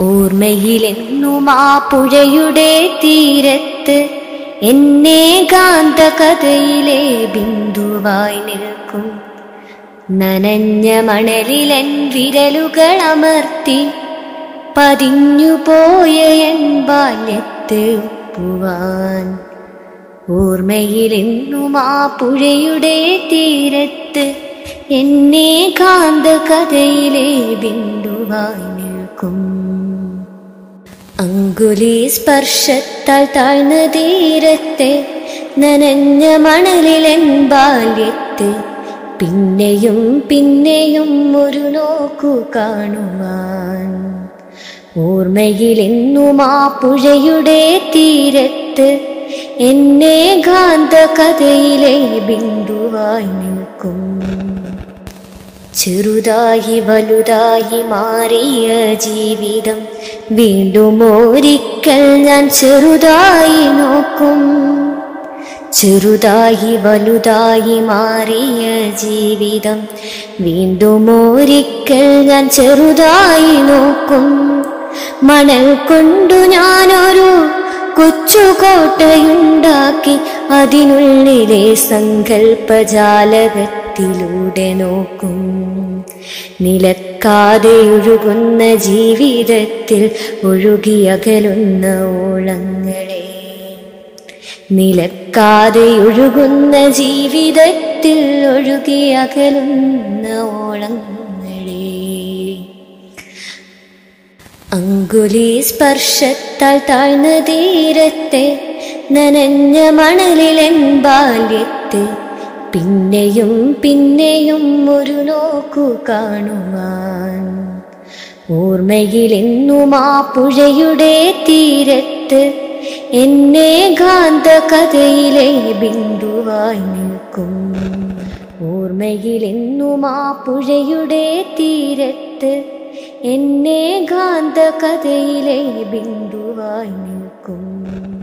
ഓർമ്മയിലെന്നും ആ പുഴയുടെ തീരത്ത് എന്നെ കാന്തകഥയിലെ ബിന്ദുവായി നിൽക്കും നനഞ്ഞ മണലിലൻ വിരലുകൾ അമർത്തി പതിഞ്ഞുപോയ എൻ ബാല്യത്തെ ഒപ്പുവാൻ ഓർമ്മയിലെന്നും ആ പുഴയുടെ തീരത്ത് എന്നെ കാന്തകഥയിലെ ബിന്ദുവായി നിൽക്കും അങ്കുലി സ്പർശത്താൽ താഴ്ന്ന തീരത്തെ നനഞ്ഞ മണലിലൻ ബാല്യത്തെ പിന്നെയും പിന്നെയും ഒരു നോക്കു കാണുവാൻ ഓർമ്മയിലെന്നും ആ പുഴയുടെ തീരത്ത് എന്നെ ഗാന്ധ കഥയിലെ ബിന്ദുവായി നിൽക്കും ചെറുതായി വലുതായി മാറിയ ജീവിതം വീണ്ടും ഒരിക്കൽ ഞാൻ ചെറുതായി നോക്കും ചെറുതായി വലുതായി മാറിയ ജീവിതം വീണ്ടും ഒരിക്കൽ ഞാൻ ചെറുതായി നോക്കും മണൽ കൊണ്ടു ഞാനൊരു കൊച്ചുകോട്ടയുണ്ടാക്കി അതിനുള്ളിലെ സങ്കല്പജാലകത്തിലൂടെ നോക്കും നിലക്കാതെ ഒഴുകുന്ന ജീവിതത്തിൽ ഒഴുകിയകലുന്ന ഓളങ്ങളെ നിലക്കാതെ ഒഴുകുന്ന ജീവിതത്തിൽ ഒഴുകിയകലുന്ന ഓളങ്ങളെ അങ്കുലി സ്പർശത്താൽ താഴ്ന്ന തീരത്തെ നനഞ്ഞ മണലിലൻ ബാല്യത്തെ പിന്നെയും പിന്നെയും ഒരു നോക്കു കാണുവാൻ ഓർമ്മയിലെന്നും ആ പുഴയുടെ തീരത്ത് എന്നെ ഗാന്ധ കഥയിലെ ബിന്ദുവായി നിൽക്കും ഓർമ്മയിലെന്നും ആ പുഴയുടെ തീരത്ത് എന്നെ ഗാന്ധ കഥയിലെ ബിന്ദുവായി നിൽക്കും